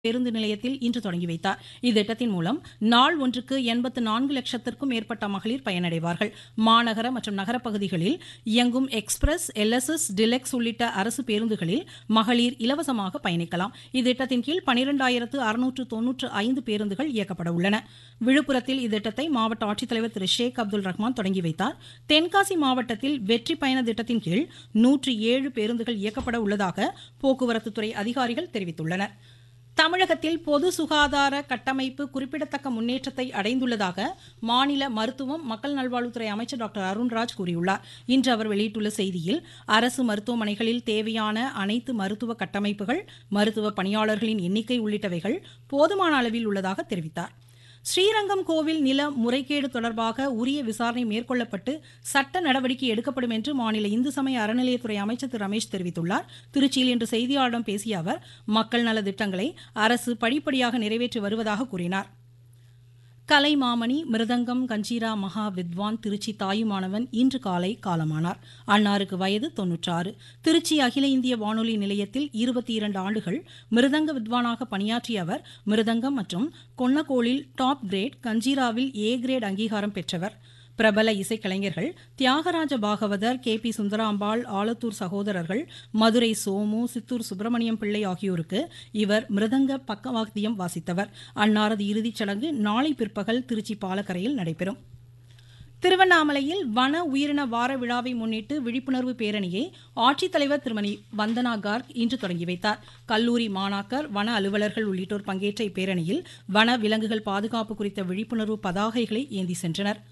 பேருந்து நிலையத்தில் இன்று தொடங்கி வைத்தார் இத்திட்டத்தின் மூலம் நாள் ஒன்றுக்கு எண்பத்து நான்கு லட்சத்திற்கும் மேற்பட்ட மகளிர் பயனடைவார்கள் மாநகர மற்றும் நகரப் பகுதிகளில் இயங்கும் எக்ஸ்பிரஸ் எல்எஸ்எஸ் டிலெக்ஸ் உள்ளிட்ட அரசு பேருந்துகளில் மகளிர் இலவசமாக பயணிக்கலாம் இத்திட்டத்தின் கீழ் பனிரெண்டாயிரத்து அறுநூற்று தொன்னூற்று ஐந்து பேருந்துகள் இயக்கப்பட உள்ளன விழுப்புரத்தில் இத்திட்டத்தை மாவட்ட ஆட்சித்தலைவர் திரு ஷேக் அப்துல் ரஹ்மான் தொடங்கி வைத்தார் தென்காசி மாவட்டத்தில் வெற்றி பயண திட்டத்தின் கீழ் நூற்று ஏழு பேருந்துகள் இயக்கப்பட உள்ளதாக போக்குவரத்துத்துறை அதிகாரிகள் தெரிவித்துள்ளனர் தமிழகத்தில் பொது சுகாதார கட்டமைப்பு குறிப்பிடத்தக்க முன்னேற்றத்தை அடைந்துள்ளதாக மாநில மருத்துவம் மக்கள் நல்வாழ்வுத்துறை அமைச்சர் டாக்டர் அருண்ராஜ் கூறியுள்ளார் இன்று அவர் வெளியிட்டுள்ள செய்தியில் அரசு மருத்துவமனைகளில் தேவையான அனைத்து மருத்துவ கட்டமைப்புகள் மருத்துவ பணியாளர்களின் எண்ணிக்கை உள்ளிட்டவைகள் போதுமான அளவில் உள்ளதாக தெரிவித்தார் ஸ்ரீரங்கம் கோவில் நில முறைகேடு தொடர்பாக உரிய விசாரணை மேற்கொள்ளப்பட்டு சட்ட நடவடிக்கை எடுக்கப்படும் என்று மாநில இந்து சமய அறநிலையத்துறை அமைச்சர் திரு ரமேஷ் தெரிவித்துள்ளார் திருச்சியில் இன்று செய்தியாளர்களிடம் பேசிய அவர் மக்கள் நல திட்டங்களை அரசு படிப்படியாக நிறைவேற்றி வருவதாக கூறினார் கலைமாமணி மிருதங்கம் கஞ்சீரா மகா வித்வான் திருச்சி தாயுமானவன் இன்று காலை காலமானார் அன்னாருக்கு வயது தொன்னூற்றாறு திருச்சி அகில இந்திய வானொலி நிலையத்தில் இருபத்தி இரண்டு ஆண்டுகள் மிருதங்க வித்வானாக பணியாற்றிய அவர் மிருதங்கம் மற்றும் கொன்னக்கோளில் டாப் கிரேட் கஞ்சீராவில் ஏ கிரேட் அங்கீகாரம் பெற்றவர் பிரபல இசைக்கலைஞர்கள் தியாகராஜ பாகவதர் கே பி சுந்தராம்பாள் ஆலத்தூர் சகோதரர்கள் மதுரை சோமு சித்தூர் சுப்பிரமணியம் பிள்ளை ஆகியோருக்கு இவர் மிருதங்க பக்கவாத்தியம் வாசித்தவர் அன்னாரது இறுதிச் சடங்கு நாளை பிற்பகல் திருச்சி பாலக்கரையில் நடைபெறும் திருவண்ணாமலையில் வன உயிரின வார விழாவை முன்னிட்டு விழிப்புணர்வு பேரணியை ஆட்சித்தலைவர் திருமதி வந்தனா கார்க் இன்று தொடங்கி வைத்தார் கல்லூரி மாணாக்கர் வன அலுவலர்கள் உள்ளிட்டோர் பங்கேற்ற இப்பேரணியில் வன விலங்குகள் பாதுகாப்பு குறித்த விழிப்புணர்வு பதாகைகளை ஏந்தி சென்றனர்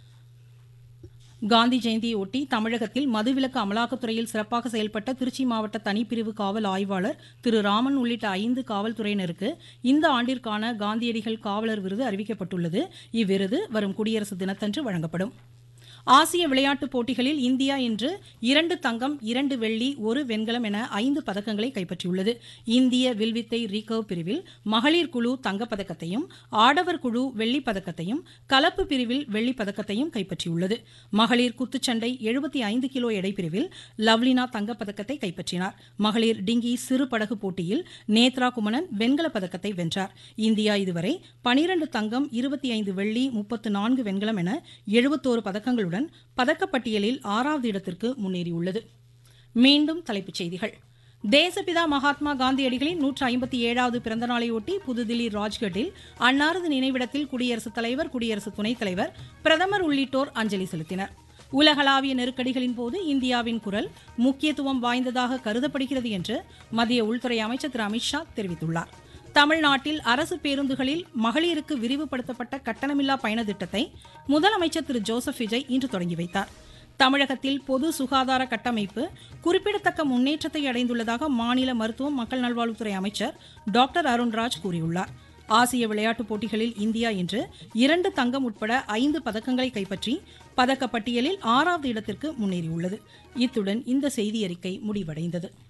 காந்தி ஜெயந்தியை ஒட்டி தமிழகத்தில் மதுவிலக்கு அமலாக்கத்துறையில் சிறப்பாக செயல்பட்ட திருச்சி மாவட்ட தனிப்பிரிவு காவல் ஆய்வாளர் திரு ராமன் உள்ளிட்ட ஐந்து காவல்துறையினருக்கு இந்த ஆண்டிற்கான காந்தியடிகள் காவலர் விருது அறிவிக்கப்பட்டுள்ளது இவ்விருது வரும் குடியரசு தினத்தன்று வழங்கப்படும் ஆசிய விளையாட்டுப் போட்டிகளில் இந்தியா இன்று இரண்டு தங்கம் இரண்டு வெள்ளி ஒரு வெண்கலம் என ஐந்து பதக்கங்களை கைப்பற்றியுள்ளது இந்திய வில்வித்தை ரீகர்வ் பிரிவில் மகளிர் குழு தங்கப்பதக்கத்தையும் ஆடவர் குழு வெள்ளிப் பதக்கத்தையும் கலப்பு பிரிவில் வெள்ளிப் பதக்கத்தையும் கைப்பற்றியுள்ளது மகளிர் குத்துச்சண்டை எழுபத்தி ஐந்து கிலோ எடை பிரிவில் லவ்லினா தங்கப்பதக்கத்தை கைப்பற்றினார் மகளிர் டிங்கி சிறு படகு போட்டியில் நேத்ரா குமணன் வெண்கலப் பதக்கத்தை வென்றார் இந்தியா இதுவரை பனிரண்டு தங்கம் இருபத்தி ஐந்து வெள்ளி முப்பத்து நான்கு வெண்கலம் என எழுபத்தோரு பதக்கங்களுடன் வெற்றியுடன் பதக்கப்பட்டியலில் ஆறாவது இடத்திற்கு முன்னேறியுள்ளது மீண்டும் தலைப்புச் செய்திகள் தேசப்பிதா மகாத்மா காந்தியடிகளின் நூற்று ஐம்பத்தி ஏழாவது பிறந்தநாளையொட்டி புதுதில்லி ராஜ்கட்டில் அன்னாரது நினைவிடத்தில் குடியரசுத் தலைவர் குடியரசு துணைத் தலைவர் பிரதமர் உள்ளிட்டோர் அஞ்சலி செலுத்தினர் உலகளாவிய நெருக்கடிகளின் போது இந்தியாவின் குரல் முக்கியத்துவம் வாய்ந்ததாக கருதப்படுகிறது என்று மத்திய உள்துறை அமைச்சர் திரு அமித்ஷா தெரிவித்துள்ளார் தமிழ்நாட்டில் அரசு பேருந்துகளில் மகளிருக்கு விரிவுபடுத்தப்பட்ட கட்டணமில்லா பயண திட்டத்தை முதலமைச்சர் திரு ஜோசப் விஜய் இன்று தொடங்கி வைத்தார் தமிழகத்தில் பொது சுகாதார கட்டமைப்பு குறிப்பிடத்தக்க முன்னேற்றத்தை அடைந்துள்ளதாக மாநில மருத்துவம் மக்கள் நல்வாழ்வுத்துறை அமைச்சர் டாக்டர் அருண்ராஜ் கூறியுள்ளார் ஆசிய விளையாட்டுப் போட்டிகளில் இந்தியா இன்று இரண்டு தங்கம் உட்பட ஐந்து பதக்கங்களை கைப்பற்றி பதக்கப்பட்டியலில் ஆறாவது இடத்திற்கு முன்னேறியுள்ளது இத்துடன் இந்த செய்தியறிக்கை முடிவடைந்தது